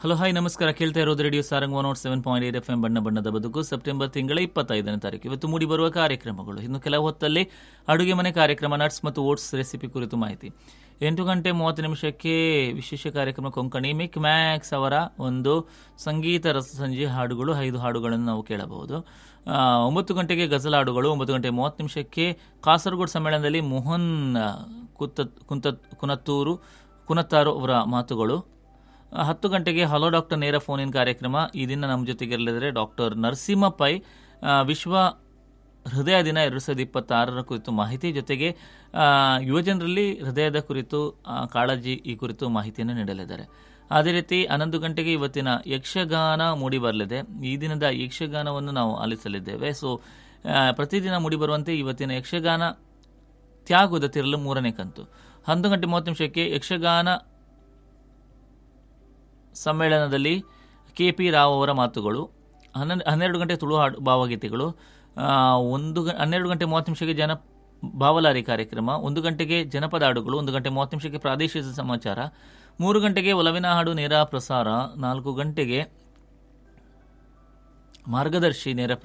hello hi ನಮಸ್ಕಾರ ಕೇಳ್ತಾ ಇರೋದು radio Sarang one nought seven point eight F M ಬಣ್ಣ ಬಣ್ಣದ ಬದುಕು ಸೆಪ್ಟೆಂಬರ್ ತಿಂಗಳ ಇಪ್ಪತ್ತೈದನೇ ತಾರೀಕು ಇವತ್ತು ಮೂಡಿ ಬರುವ ಕಾರ್ಯಕ್ರಮಗಳು ಇನ್ನು ಕೆಲವು ಹೊತ್ತಲ್ಲಿ ಅಡುಗೆ ಮನೆ ಕಾರ್ಯಕ್ರಮ ನಟ್ಸ್ ಮತ್ತು ಓಟ್ಸ್ ರೆಸಿಪಿ ಕುರಿತು ಮಾಹಿತಿ ಎಂಟು ಗಂಟೆ ಮೂವತ್ತು ನಿಮಿಷಕ್ಕೆ ವಿಶೇಷ ಕಾರ್ಯಕ್ರಮ ಕೊಂಕಣಿ ಮಿಕ್ ಮ್ಯಾಕ್ಸ್ ಅವರ ಒಂದು ಸಂಗೀತ ರಸಸಂಜೆ ಹಾಡುಗಳು ಐದು ಹಾಡುಗಳನ್ನು ನಾವು ಕೇಳಬಹುದು ಆ, ಒಂಬತ್ತು ಗಂಟೆಗೆ ಗಜಲ್ ಹಾಡುಗಳು ಒಂಬತ್ತು ಗಂಟೆ ಮೂವತ್ತು ನಿಮಿಷಕ್ಕೆ ಕಾಸರಗೋಡು ಸಮ್ಮೇಳನದಲ್ಲಿ ಮೋಹನ್ ಆ, ಕುತ್ತ ಕುಂತ ಕುನತ್ತೂರು ಕುನತ್ತಾರು ಅವರ ಮಾತುಗಳು ಆ, ಹತ್ತು ಗಂಟೆಗೆ ಹಲೋ ಡಾಕ್ಟರ್ ನೇರ ಫೋನ್ ಇನ್ ಕಾರ್ಯಕ್ರಮ ಈ ದಿನ ನಮ್ಮ ಜೊತೆಗಿರಲಿದ್ದಾರೆ ಡಾಕ್ಟರ್ ನರಸಿಂಹ ಪೈ ಆ, ವಿಶ್ವ ಹೃದಯ ದಿನ ಎರಡು ಸಾವಿರದ ಇಪ್ಪತ್ತಾರರ ಕುರಿತು ಮಾಹಿತಿ ಜೊತೆಗೆ ಆ, ಯುವಜನರಲ್ಲಿ ಹೃದಯದ ಕುರಿತು ಆ, ಕಾಳಜಿ ಈ ಕುರಿತು ಮಾಹಿತಿಯನ್ನು ನೀಡಲಿದ್ದಾರೆ ಅದೇ ರೀತಿ ಹನ್ನೊಂದು ಗಂಟೆಗೆ ಇವತ್ತಿನ ಯಕ್ಷಗಾನ ಮೂಡಿ ಬರಲಿದೆ ಈ ದಿನದ ಯಕ್ಷಗಾನವನ್ನು ನಾವು ಆಲಿಸಲಿದ್ದೇವೆ ಸೊ ಆ, ಪ್ರತಿದಿನ ಮೂಡಿ ಬರುವಂತೆ ಇವತ್ತಿನ ಯಕ್ಷಗಾನ ತ್ಯಾಗದ ತಿರಲು ಮೂರನೇ ಕಂತು ಹನ್ನೊಂದು ಗಂಟೆ ಮೂವತ್ತು ನಿಮಿಷಕ್ಕೆ ಯಕ್ಷಗಾನ ಸಮ್ಮೇಳನದಲ್ಲಿ ಕೆ ಪಿ ರಾವ್ ಅವರ ಮಾತುಗಳು ಹನ್ನೊಂದು ಹನ್ನೆರಡು ಗಂಟೆ ತುಳು ಹಾಡು ಭಾವಗೀತೆಗಳು ಆ, ಒಂದು ಗ ಹನ್ನೆರಡು ಗಂಟೆ ಮೂವತ್ತು ನಿಮಿಷಕ್ಕೆ ಜನ ಭಾವಲಾರಿ ಕಾರ್ಯಕ್ರಮ ಒಂದು ಗಂಟೆಗೆ ಜನಪದ ಹಾಡುಗಳು ಒಂದು ಗಂಟೆ ಮೂವತ್ತು ನಿಮಿಷಕ್ಕೆ ಪ್ರಾದೇಶಿಕ ಸಮಾಚಾರ ಮೂರು ಗಂಟೆಗೆ ಒಲವಿನ ಹಾಡು ನೇರ ಪ್ರಸಾರ ನಾಲ್ಕು ಗಂಟೆಗೆ ಮಾರ್ಗದರ್ಶಿ ನೇರ